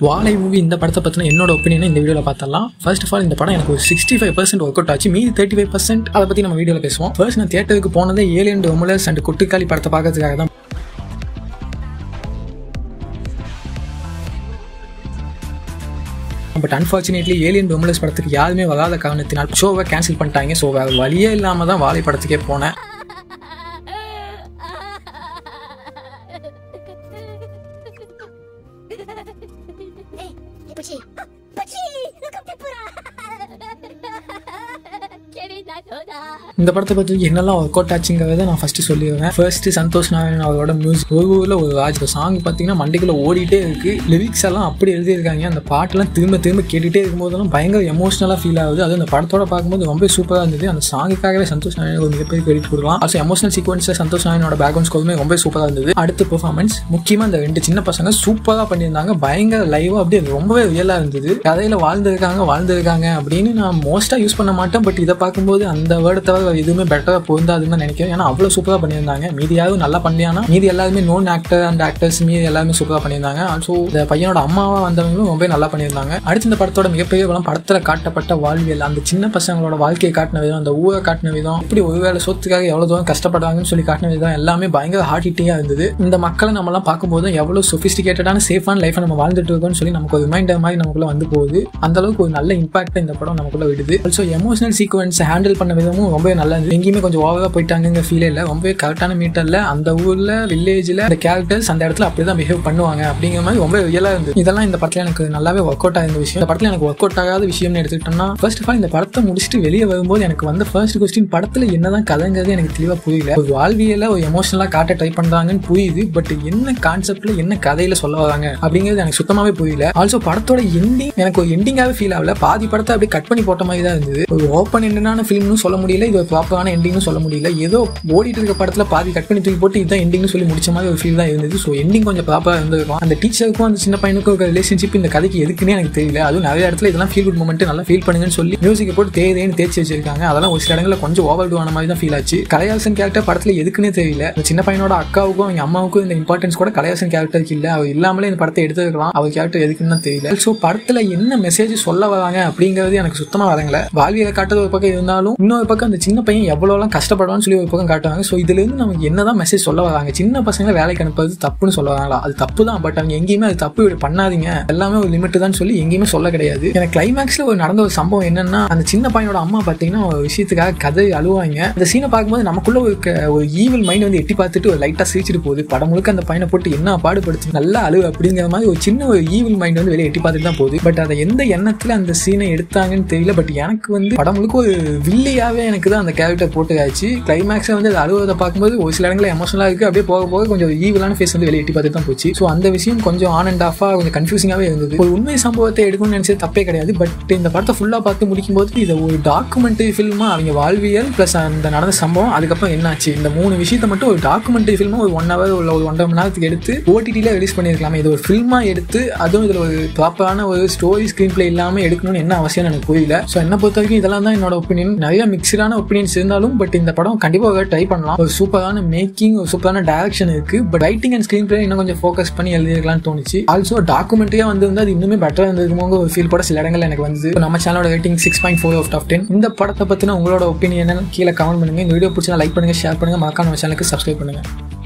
வாழை மூவி இந்த படத்தை பற்றின என்னோட ஒப்பீனியனை இந்த வீடியோவில் பார்த்தலாம் ஃபர்ஸ்ட் ஆஃப் ஆல் இந்த படம் எனக்கு ஒரு sixty five percent work out ஆச்சு மீதி தேர்ட்டி ஃபைவ் பர்சன்ட் அதை பற்றி நம்ம வீடியோவில் பேசுவோம் ஃபர்ஸ்ட் நான் தியேட்டருக்கு போனதே ஏலியன் டொமுலர்ஸ் அண்ட் குட்டுக்காளி படத்தை பார்க்கறதுக்காக தான் பட் அன்ஃபார்ச்சுனேட்லி ஏலியன் டொமுலர்ஸ் படத்துக்கு யாருமே வராத காரணத்தினால் ஷோவை கேன்சல் பண்ணிட்டாங்க ஸோ வேறு வழியே இல்லாமல் தான் வாழை படத்துக்கே போனேன் Eh, eh, Puchi. Puchi, look up the pura. இந்த படத்தை பற்றி என்னெல்லாம் ஒர்க் அவுட் ஆச்சுங்கிறத நான் ஃபர்ஸ்ட் சொல்லிடுவேன் ஃபர்ஸ்ட் சந்தோஷ் நாராயண் அவரோட மியூசிக் ஒரு ஊரில் ஒரு ராஜ் சாங் பார்த்தீங்கன்னா மண்டைக்குள்ள ஓடிட்டே இருக்கு லிரிக்ஸ் எல்லாம் அப்படி எழுதியிருக்காங்க அந்த பாட்டெல்லாம் திரும்ப திரும்ப கேட்டுகிட்டே இருக்கும்போதெல்லாம் பயங்கர எமோஷனலாக ஃபீல் ஆகுது அது அந்த படத்தோட பார்க்கும்போது ரொம்ப சூப்பராக இருந்தது அந்த சாங்குக்காகவே சந்தோஷ் நாராயண் ஒரு மிகப்பெரிய கிரெடிட் கொடுக்கலாம் ஆல்சோ எமோஷனல் சீக்வன்ஸில் சந்தோஷ் நாராயணோட பேக்ரவுண்ட் ஸ்கோருமே ரொம்ப சூப்பராக இருந்தது அடுத்த பெர்ஃபார்மன்ஸ் முக்கியமாக இந்த ரெண்டு சின்ன பசங்க சூப்பராக பண்ணியிருந்தாங்க பயங்கர லைவாக அப்படியே ரொம்பவே ரியலாக இருந்தது கதையில் வாழ்ந்திருக்காங்க வாழ்ந்திருக்காங்க அப்படின்னு நான் மோஸ்ட்டாக யூஸ் பண்ண மாட்டேன் பட் இதை பார்க்கும்போது அந்த வேர்டை தவிர வேற எதுவுமே பெட்டராக பொருந்தாதுன்னு தான் நினைக்கிறேன் ஏன்னா அவ்வளோ சூப்பராக பண்ணியிருந்தாங்க மீதி யாரும் நல்லா பண்ணியானா மீதி எல்லாருமே நோன் ஆக்டர் அண்ட் ஆக்டர்ஸ் மீதி எல்லாருமே சூப்பராக பண்ணியிருந்தாங்க ஆல்சோ இந்த பையனோட அம்மாவா வந்தவங்களும் ரொம்ப நல்லா பண்ணியிருந்தாங்க அடுத்து இந்த படத்தோட மிகப்பெரிய பலம் படத்தில் காட்டப்பட்ட வாழ்வியல் அந்த சின்ன பசங்களோட வாழ்க்கையை காட்டின விதம் அந்த ஊரை காட்டின விதம் இப்படி ஒருவேளை சொத்துக்காக எவ்வளோ தூரம் கஷ்டப்படுறாங்கன்னு சொல்லி காட்டின விதம் எல்லாமே பயங்கர ஹார்ட் ஹிட்டிங்காக இருந்தது இந்த மக்களை நம்மலாம் பார்க்கும்போது எவ்வளோ சொஃபிஸ்டிகேட்டடான சேஃபான லைஃப்பை நம்ம வாழ்ந்துட்டு இருக்கோம்னு சொல்லி நமக்கு ஒரு ரிமைண்டர் மாதிரி நமக்குள்ள வந்து போகுது அந்த அளவுக்கு ஒரு நல்ல இம்பாக்ட் இந்த படம் நமக்குள்ள விடுது ஆல்சோ எமோஷனல் சீக்வன்ஸ் ஹேண்டில் பண்ண விதமும் ரொம்ப நல்லா இருந்தது எங்கேயுமே கொஞ்சம் ஓவராக போயிட்டாங்க ஃபீலே இல்லை ரொம்ப கரெக்டான மீட்டரில் அந்த ஊரில் வில்லேஜில் அந்த கேரக்டர்ஸ் அந்த இடத்துல அப்படி தான் பிஹேவ் பண்ணுவாங்க அப்படிங்கிற மாதிரி ரொம்ப ரியலாக இருந்தது இதெல்லாம் இந்த படத்தில் எனக்கு நல்லாவே ஒர்க் அவுட் ஆயிருந்த விஷயம் இந்த படத்தில் எனக்கு ஒர்க் அவுட் ஆகாத விஷயம்னு எடுத்துக்கிட்டோம்னா ஃபர்ஸ்ட் ஆஃப் ஆல் இந்த படத்தை முடிச்சுட்டு வெளியே வரும்போது எனக்கு வந்த ஃபர்ஸ்ட் கொஸ்டின் படத்தில் என்னதான் கதைங்கிறது எனக்கு தெளிவாக புரியல ஒரு வாழ்வியல ஒரு எமோஷனலாக காட்ட ட்ரை பண்ணுறாங்கன்னு புரியுது பட் என்ன கான்செப்ட்ல என்ன கதையில சொல்ல வராங்க அப்படிங்கிறது எனக்கு சுத்தமாகவே புரியல ஆல்சோ படத்தோட எண்டிங் எனக்கு ஒரு எண்டிங்காகவே ஃபீல் ஆகல பாதி படத்தை அப்படியே கட் பண்ணி போட்ட மாதிரி தான் இருந்தது ஒரு ஓப்பன் எண்டான ஃபிலிம்னு சொல்ல முடியல இது ஒரு ப்ராப்பரான எண்டிங்னு சொல்ல முடியல ஏதோ ஓடிட்டு இருக்க படத்தில் பாதி கட் பண்ணி தூக்கி போட்டு இதுதான் எண்டிங்னு சொல்லி முடிச்ச மாதிரி ஒரு ஃபீல் தான் இருந்தது ஸோ எண்டிங் கொஞ்சம் ப்ராப்பராக இருந்திருக்கும் அந்த டீச்சருக்கும் அந்த சின்ன பையனுக்கும் ஒரு ரிலேஷன்ஷிப் இந்த கதைக்கு எதுக்குன்னே எனக்கு தெரியல அதுவும் நிறைய இடத்துல இதெல்லாம் ஃபீல் குட் மூமெண்ட் நல்லா ஃபீல் பண்ணுங்கன்னு சொல்லி மியூசிக்கை போட்டு தேவைன்னு தேய்ச்சி வச்சிருக்காங்க அதெல்லாம் ஒரு சில இடங்களில் கொஞ்சம் ஓவர் ஆன மாதிரி தான் ஃபீல் ஆச்சு கலையாசன் கேரக்டர் படத்தில் எதுக்குன்னே தெரியல அந்த சின்ன பையனோட அக்காவுக்கும் அவங்க அம்மாவுக்கும் இந்த இம்பார்ட்டன்ஸ் கூட கலையாசன் கேரக்டருக்கு இல்லை அவர் இல்லாமலே இந்த படத்தை எடுத்துருக்கலாம் அவர் கேரக்டர் எதுக்குன்னு தான் தெரியல ஸோ படத்தில் என்ன மெசேஜ் சொல்ல வராங்க அப்படிங்கிறது எனக்கு சுத்தமாக வரங்கள வாழ்வியலை காட்டுறது ஒரு பக்கம் இருந்தாலும் இன்னொரு பக்கம் அந்த சின்ன பையன் எவ்வளோலாம் கஷ்டப்படுவான்னு சொல்லி ஒரு பக்கம் காட்டுவாங்க ஸோ இதுலேருந்து நமக்கு என்னதான் மெசேஜ் சொல்ல வராங்க சின்ன பசங்களை வேலைக்கு அனுப்புறது தப்புன்னு சொல்ல வராங்களா அது தப்பு தான் பட் அவங்க எங்கேயுமே அது தப்பு இப்படி பண்ணாதீங்க எல்லாமே ஒரு லிமிட் தான் சொல்லி எங்கேயுமே சொல்ல கிடையாது எனக்கு கிளைமேக்ஸில் ஒரு நடந்த ஒரு சம்பவம் என்னன்னா அந்த சின்ன பையனோட அம்மா பார்த்தீங்கன்னா ஒரு விஷயத்துக்காக கதை அழுவாங்க அந்த சீனை பார்க்கும்போது நமக்குள்ள ஒரு க- ஒரு ஈவில் மைண்ட் வந்து எட்டி பார்த்துட்டு ஒரு லைட்டாக சிரிச்சிட்டு போகுது படம் முழுக்க அந்த பையனை போட்டு என்ன பாடுபடுத்து நல்லா அழு அப்படிங்கிற மாதிரி ஒரு சின்ன ஒரு ஈவில் மைண்ட் வந்து வெளியே எட்டி பார்த்துட்டு தான் போகுது பட் அதை எந்த எண்ணத்தில் அந்த சீனை எடுத்தாங்கன்னு தெரியல பட் எனக்கு வந்து படம் முழுக்க ஒரு வில்லியாவே எனக்கு தான் அந்த கேரக்டர் போட்டுக்காச்சு கிளைமேக்ஸை வந்து அது அழுவதை பார்க்கும்போது ஒரு சில இடங்களில் எமோஷனலாக இருக்குது அப்படியே போக போக கொஞ்சம் ஈவிலான ஃபேஸ் வந்து வெளியே எட்டி பார்த்துட்டு தான் போச்சு ஸோ அந்த விஷயம் கொஞ்சம் ஆன் அண்ட் ஆஃபாக கொஞ்சம் கன்ஃபியூசிங்காகவே இருந்தது ஒரு உண்மை சம்பவத்தை எடுக்கணும்னு நினைச்சது தப்பே கிடையாது பட் இந்த படத்தை ஃபுல்லாக பார்த்து முடிக்கும் போது இதை ஒரு டாக்குமெண்ட்ரி ஃபில்மாக அவங்க வாழ்வியல் ப்ளஸ் அந்த நடந்த சம்பவம் அதுக்கப்புறம் என்னாச்சு இந்த மூணு விஷயத்தை மட்டும் ஒரு டாக்குமெண்ட்ரி ஃபில்மாக ஒரு ஒன் ஹவர் உள்ள ஒரு ஒன்றரை மணி நேரத்துக்கு எடுத்து ஓடிடியில் ரிலீஸ் பண்ணியிருக்கலாமே இது ஒரு ஃபில்மாக எடுத்து அதுவும் இதில் ஒரு ப்ராப்பரான ஒரு ஸ்டோரி ஸ்க்ரீன் பிளே இல்லாமல் எடுக்கணும்னு என்ன அவசியம் எனக்கு புரியல ஸோ என்ன பொறுத்த வரைக்கும் இதெல்லாம் தான் என்னோட ஒப்பீனியன் நிறைய மிக்சடான ஒப்பீனியன்ஸ் இருந்தாலும் பட் இந்த படம் கண்டிப்பாக ட்ரை பண்ணலாம் ஒரு சூப்பரான மேக்கிங் ஒரு சூப்பரான டைரக்ஷன் இருக்கு but writing and screenplay இன்னும் கொஞ்சம் ஃபோக்கஸ் பண்ணி எழுதிருக்கலாம்னு தோணுச்சு ஆல்சோ டாக்குமெண்ட்ரியா வந்து அது இன்னுமே பெட்டராக இருந்திருக்குமோங்க ஒரு ஃபீல் கூட சில இடங்கள்ல எனக்கு வந்து இப்ப நம்ம சேனலோட rating six point four of ten இந்த படத்தை பத்தின உங்களோட ஒப்பீனியன் கீழே கமெண்ட் பண்ணுங்க இந்த வீடியோ பிடிச்சா லைக் பண்ணுங்க ஷேர் பண்ணுங்க மறக்காம நம்ம சேனலுக்கு சப்ஸ்கிரைப் பண்ணுங்க